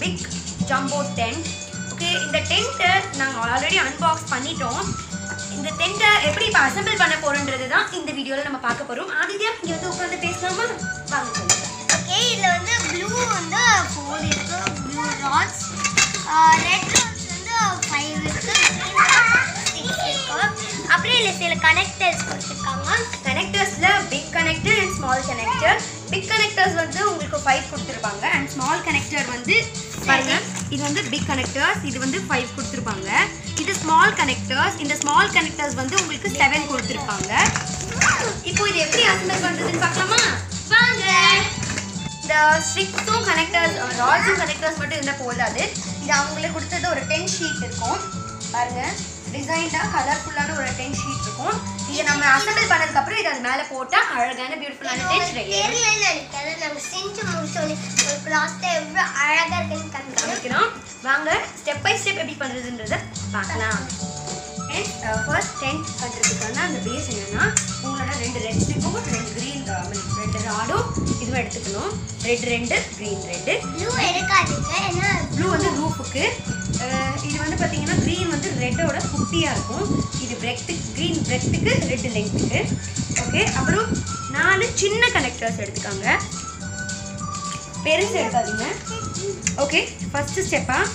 Big jumbo tent okay இந்த டென்ட்டை நாங்கள் already unbox பண்ணிட்டோம் இந்த டென்ட்டை எப்படி இப்போ அசெம்பிள் பண்ண போகிறோன்றது தான் இந்த வீடியோவில் நம்ம பார்க்க போகிறோம் ஆதித்யா இங்கே வந்து உட்காந்து பேசலாமா வாங்க சொல்லுங்க ஓகே இதுல வந்து ப்ளூ வந்து ஃபோர் இருக்கு ப்ளூ ராட்ஸ் ரெட் ராட்ஸ் வந்து ஃபைவ் இருக்கு சிக்ஸ் இருக்கு அப்புறம் இதில் சில கனெக்டர்ஸ் கொடுத்துருக்காங்க கனெக்டர்ஸில் big connector and small connector big connectors வந்து உங்களுக்கு ஃபைவ் கொடுத்துருப்பாங்க அண்ட் ஸ்மால் கனெக்டர் வந்து பாருங்க இது வந்து பிக் கனெக்டர்ஸ் இது வந்து ஃபைவ் கொடுத்துருப்பாங்க இது ஸ்மால் கனெக்டர்ஸ் இந்த ஸ்மால் கனெக்டர்ஸ் வந்து உங்களுக்கு செவன் கொடுத்துருப்பாங்க இப்போ இது எப்படி அசம்பிள் பண்ணுறதுன்னு பார்க்கலாமா வாங்க இந்த ஸ்ட்ரிக்ஸும் கனெக்டர்ஸ் ராட்ஸும் கனெக்டர்ஸ் மட்டும் இருந்தால் போதாது இது அவங்களுக்கு கொடுத்தது ஒரு டென் ஷீட் இருக்கும் பாருங்க டிசைன்டாக கலர்ஃபுல்லான ஒரு டென் ஷீட் இருக்கும் இதை நம்ம அசம்பிள் பண்ணதுக்கப்புறம் இதை அது மேலே போட்டால் அழகான பியூட்டிஃபுல்லான டென்ட் ரெடி தெரியலன்னு நினைக்கிறேன் நாங்கள் செஞ்சு முடிச்சோன்னே ஒரு லாஸ்ட்டாக எவ்வளோ அழகாக இருக்குன்னு காமிக்கிறோம் காமிக்கிறோம் வாங்க ஸ்டெப் பை ஸ்டெப் எப்படி பண்ணுறதுன்றத பார்க்கலாம் ஃபர்ஸ்ட் டென்ட் பண்ணுறதுக்கான அந்த பேஸ் என்னன்னா உங்களோட ரெண்டு ரெட் ஸ்டிக்கும் ரெண்டு க்ரீன் ரெண்டு ராடும் இதுவும் எடுத்துக்கணும் ரெட் ரெண்டு க்ரீன் ரெண்டு ப்ளூ எடுக்காதீங்க ஏன்னா ப்ளூ வந்து ரூஃபுக்கு இது வந்து பார்த்தீங்கன்னா க்ரீன் வந்து ரெட்டோட குட்டியாக இருக்கும் இது பிரெக்த்துக்கு க்ரீன் பிரெக்த்துக்கு ரெட் லெங்க்த்துக்கு ஓகே அப்புறம் நாலு சின்ன கனெக்டர்ஸ் எடுத்துக்காங்க பெருசு எடுக்காதீங்க ஓகே ஃபஸ்ட்டு ஸ்டெப்பாக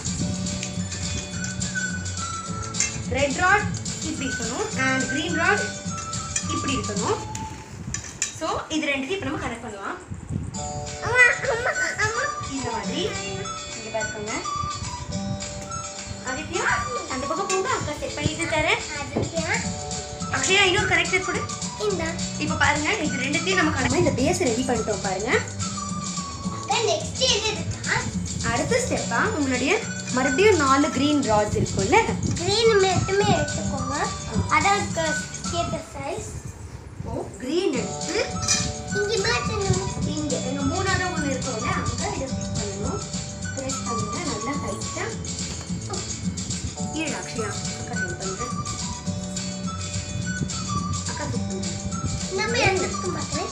ரெட் ராட் இப்படி இருக்கணும் அண்ட் க்ரீன் ராட் இப்படி இருக்கணும் ஸோ இது ரெண்டுத்தையும் இப்போ நம்ம கனெக்ட் பண்ணலாம் அம்மா அம்மா அம்மா இந்த மாதிரி இங்கே பார்த்துக்கோங்க ஆதித்யா அந்த பக்கம் போங்க அக்கா செட் பண்ணிட்டு தரேன் அதுக்கு அக்ஷயா இன்னொரு கனெக்டர் கொடு இந்த இப்போ பாருங்க இது ரெண்டுத்தையும் நம்ம கனெக்ட் இந்த பேஸ் ரெடி பண்ணிட்டோம் பாருங்க நெக்ஸ்ட் எது இருக்கா அடுத்த ஸ்டெப்பா உங்களுடைய மறுபடியும் நாலு க்ரீன் ராட்ஸ் இருக்கும்ல க்ரீன் மட்டுமே எடுத்துக்கோங்க அதான் கேட்ட சைஸ் ஓ க்ரீன் எடுத்து இங்கே மாட்டணும் இங்க எங்க மூணாவது ஒன்று இருக்கும்ல அங்க இதை ஃபிட் பண்ணணும் ப்ரெஸ் பண்ணுங்க நல்லா டைட்டா கீழே அக்ஷயா அக்கா ஹெல்ப் பண்ணுறேன் அக்கா ஃபிட் பண்ணுறேன் நம்ம எந்திருக்கும் பார்க்குறேன்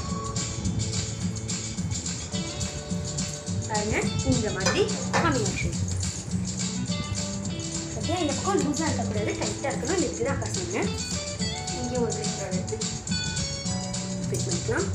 பாருங்க இந்த மாதிரி காம்பினேஷன் சரியா இந்த பக்கம் லூஸாக இருக்கக்கூடாது டைட்டாக இருக்கணும் இந்த இதுதான் அக்கா சொன்னேன் இங்கே ஒரு ரெண்டு எடுத்து ஃபிட் பண்ணிக்கலாம்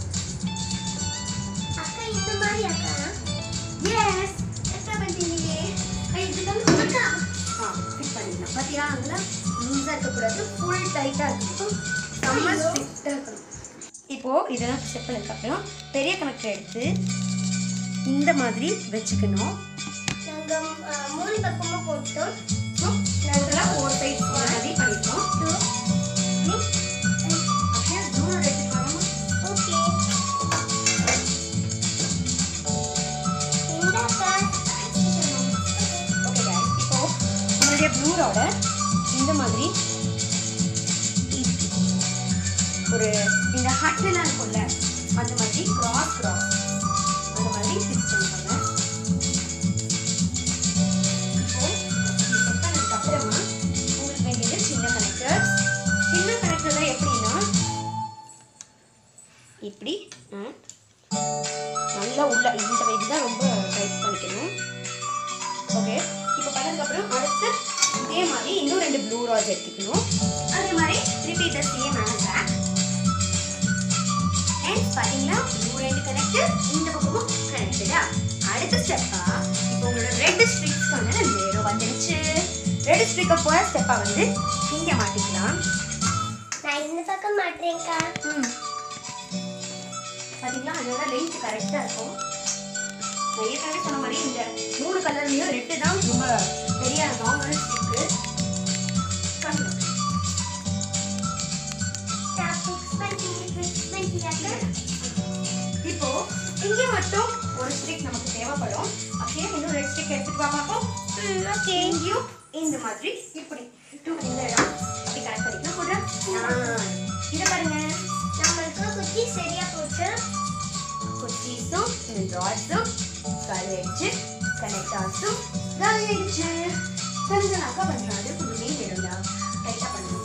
அக்கா இந்த மாதிரி அக்கா எஸ் கரெக்டாக பண்ணிட்டீங்களே ஐ, இதுதான் அக்கா ஆ ஃபிட் பண்ணிக்கலாம் பார்த்தீங்களா அங்கே லூஸாக இருக்கக்கூடாது ஃபுல் டைட்டாக இருக்கணும் செம்ம ஸ்ட்ரிக்டாக இருக்கணும் இப்போது இதெல்லாம் ஸ்டெப் பண்ணதுக்கப்புறம் பெரிய கணக்கில் எடுத்து இந்த மாதிரி வச்சுக்கணும் நாங்கள் மூணு பக்கமும் போட்டோம் டோட்டலாக ஃபோர் சைட்ஸ் மாதிரி பண்ணியிருக்கோம் அப்படியே ஜூன் எடுத்துக்கலாம் ஓகே இந்த அக்கா ஓகே guys இப்போ உங்களுடைய ப்ளூரோட இந்த மாதிரி ஒரு இந்த ஹட்லாம் இருக்கும்ல அந்த மாதிரி கிராஸ் கிராஸ் அந்த மாதிரி ஃபிக்ஸ் பண்ணிக்கோங்க இப்போ இது set பண்ணதுக்கு அப்புறமா உங்களுக்கு வேண்டியது சின்ன கனெக்டர்ஸ் சின்ன கனெக்டர் எப்படின்னா இப்படி ம், நல்லா உள்ள இந்த இதுதான் ரொம்ப டைட் பண்ணிக்கணும் ஓகே இப்போ பண்ணதுக்கப்புறம் அடுத்து இதே மாதிரி இன்னும் ரெண்டு ப்ளூ ராஸ் எடுத்துக்கணும் அதே மாதிரி repeat the same as back and பார்த்தீங்களா ப்ளூ ரெண்டு கனெக்ட் இந்த பக்கமும் கனெக்டடா அடுத்த ஸ்டெப்பா இப்போ உங்களோட ரெட் ஸ்ட்ரிக்ஸ்க்கான ஜீரோ வந்துடுச்சு ரெட் ஸ்ட்ரிக்கை ஃபர்ஸ்ட் ஸ்டெப்பா வந்து இங்கே மாட்டிக்கலாம் நான் இந்த பக்கம் மாட்டேன்க்கா ம் பார்த்தீங்களா அதோட லென்த் கரெக்டாக இருக்கும் நான் ஏற்கனவே சொன்ன மாதிரி இந்த மூணு கலர்லேயும் ரெட்டு தான் ரொம்ப பெரிய லாங்கான ஸ்டிக்கு நான் ஃபிக்ஸ் பண்ணி ஃபிக்ஸ் பண்ணியாக்கா இப்போ இங்கே மட்டும் ஒரு ஸ்டிக் நமக்கு தேவைப்படும் அப்படியே இன்னும் ரெட் ஸ்டிக் எடுத்துட்டு வா பார்ப்போம் ஓகே இங்கேயும் இந்த மாதிரி இப்படி டூ இந்த இடம் இப்படி கனெக்ட் பண்ணிக்கலாம் கூட இதை பாருங்க நம்மளுக்கு குச்சி சரியா போச்சு குச்சீஸும் இந்த ராட்ஸும் கலெக்ட் கனெக்ட் ஆச்சும் கலெக்ட் தெரிஞ்சனாக்கா பண்ணுறாரு கொஞ்சம் நீ வேணும்டா டைட்டாக பண்ணணும்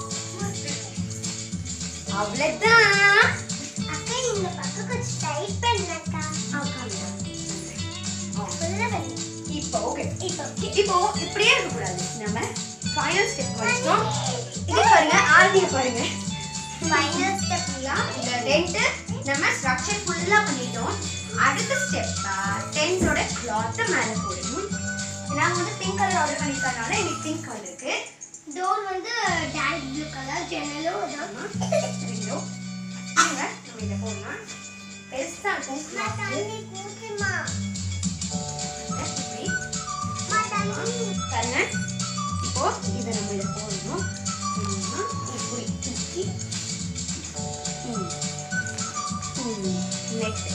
அவ்வளோதான் அக்கா இந்த பக்கம் கொஞ்சம் டைட் பண்ணலக்கா ஆ, காமிடா. ஆ. ஃபுல்லாக பண்ணு இப்போ ஓகே இப்போ இப்போ இப்படியே இருக்கக்கூடாது நம்ம ஃபைனல் ஸ்டெப் வச்சிட்டோம் இது பாருங்க ஆர்டியை பாருங்க ஃபைனல் ஸ்டெப் ஃபுல்லாக இந்த டென்ட்டு நம்ம ஸ்ட்ரக்சர் ஃபுல்லாக பண்ணிட்டோம் அடுத்த ஸ்டெப்பாக டென்ட்டோட கிளாத்தை மேலே போடணும் நாங்கள் வந்து பிங்க் கலர் ஆர்டர் பண்ணியிருக்கறனால எனக்கு பிங்க் கலர் இருக்கு டோர் வந்து டார்க் ப்ளூ கலர் ஜன்னலும் ஆமா. சரிங்களோ இருங்க நம்ம இதை போடலாம் பெருசாக இருக்கும் cloth. தண்ணி கூட்டுமா இப்படி தண்ணி பாருங்க இப்போ இதை நம்ம இதை போடணும் போடணும்னா இப்படி தூக்கி ம் ம் நெக்ஸ்ட்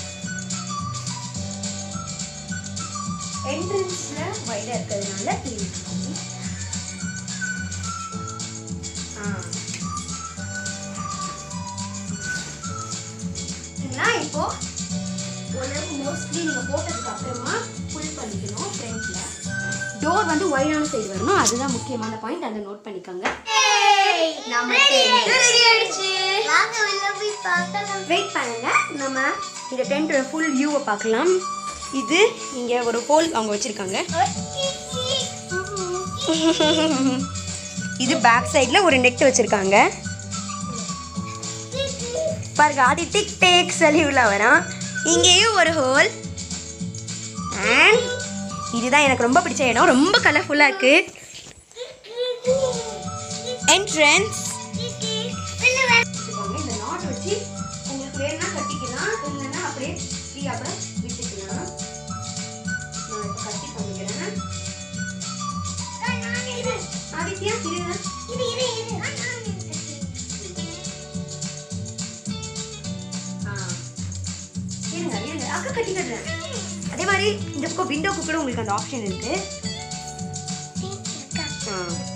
என்ட்ரன்ஸில் வைடாக இருக்கிறதுனால க்ளீன் பண்ணி ஆ சரிங்களா இப்போ ஓரளவுக்கு மோஸ்ட்லி நீங்கள் போட்டதுக்கு அப்புறமா ஃபுல் பண்ணிக்கணும் ஃப்ரண்ட்டில் டோர் வந்து ஒயிடான சைடு வரணும் அதுதான் முக்கியமான பாயிண்ட் அதை நோட் பண்ணிக்கோங்க நம்ம ரெடி ஆயிடுச்சு வாங்க உள்ள போய் பார்க்கலாம் வெயிட் பண்ணுங்க நம்ம இந்த டென்ட்டோட ஃபுல் வியூவை பார்க்கலாம் இது இங்கே ஒரு ஹோல் அவங்க வச்சுருக்காங்க இது பேக் சைடில் ஒரு நெட் வச்சுருக்காங்க பாருங்க அது டிக் டேக் சொல்லி உள்ள வரான் இங்கேயும் ஒரு ஹோல் அண்ட் இதுதான் எனக்கு ரொம்ப பிடிச்ச இடம் ரொம்ப கலர்ஃபுல்லாக இருக்கு என்ட்ரன்ஸ் இந்த நாட் வச்சு உங்களுக்கு வேணும்னா கட்டிக்கலாம் இல்லைன்னா அப்படியே ஃப்ரீயாக கூட விட்டுக்கலாம் நான் இப்போ கட்டி பண்ணிக்கிறேன் ஆதித்யா இருங்க ஆ இருங்க இருங்க அக்கா கட்டி கட்டுறேன் அதே மாதிரி இந்த பக்கம் விண்டோக்கு கூட உங்களுக்கு அந்த ஆப்ஷன் இருக்கு ஆ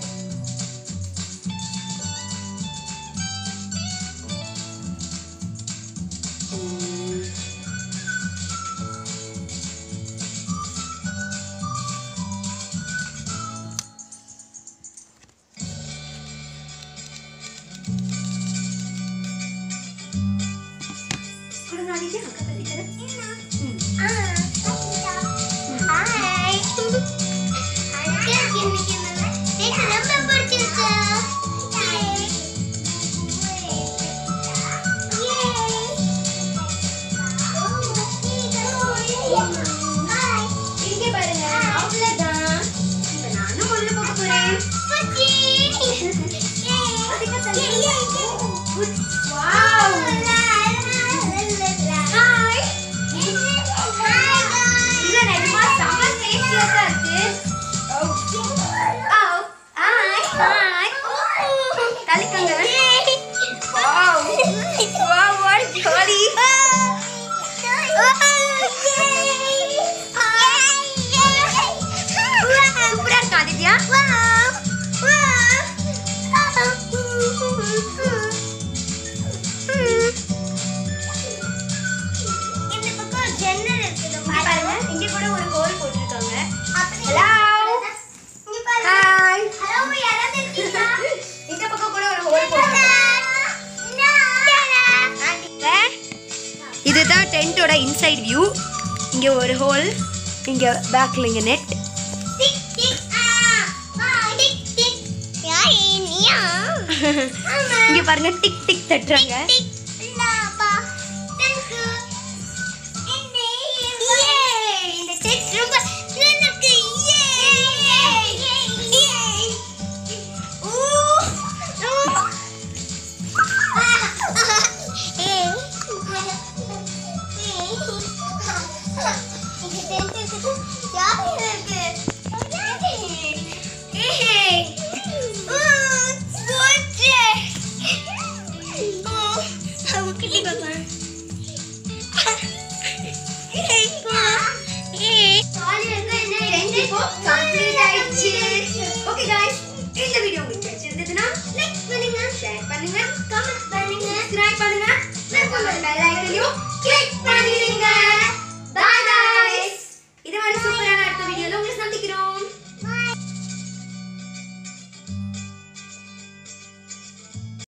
ம். கொடுங்க ஆதித்யா அக்கா கட்டி தரேன் ம் இங்கே பாருங்க அவ்வளோதான் இப்போ நானும் உள்ள போக போகிறேன் வாவ் ஹாய் இல்ல நிஜமா செம்ம டேஸ்டியா தான் இருக்கு ஓ ஓ ஹாய் ஹாய் தலிக்கங்க வாவ் வாவ் வாட் ஜாலி சூப்பரா இருக்கு ஆதித்யா இந்த பக்கம் ஜன்னல் இருக்குது இங்க பாருங்க இங்க கூட ஒரு ஹோல் போட்டிருக்காங்க Hello. இங்க பாருங்க. ஹாய் Hello, யாராவது இருக்கீங்களா? இந்த பக்கம் கூட ஒரு ஹோல் போட்டிருக்காங்க இதுதான் டென்ட்டோட இன்சைட் வியூ இங்கே ஒரு ஹோல் இங்கே பேக்கில் இங்கே நெட் டிக், டிக், ஆ. ஆ, டிக், டிக். யாரு, நீயா? ஆமா. இங்கே பாருங்க டிக் டிக் தட்டுறாங்க டிக், இந்தாப்பா. Thank you. Yay. இந்த set ரொம்ப நல்லா இருக்கு. Yay. Yay. ஊ. ஊ. ஏய். இங்க tent இருக்குது. யாரு இருக்கு? ஏய். ஊ, போச்சு. ஊ, அவங்க கிட்ட பாப்பா. ஏய், பா. ஏய். இப்போ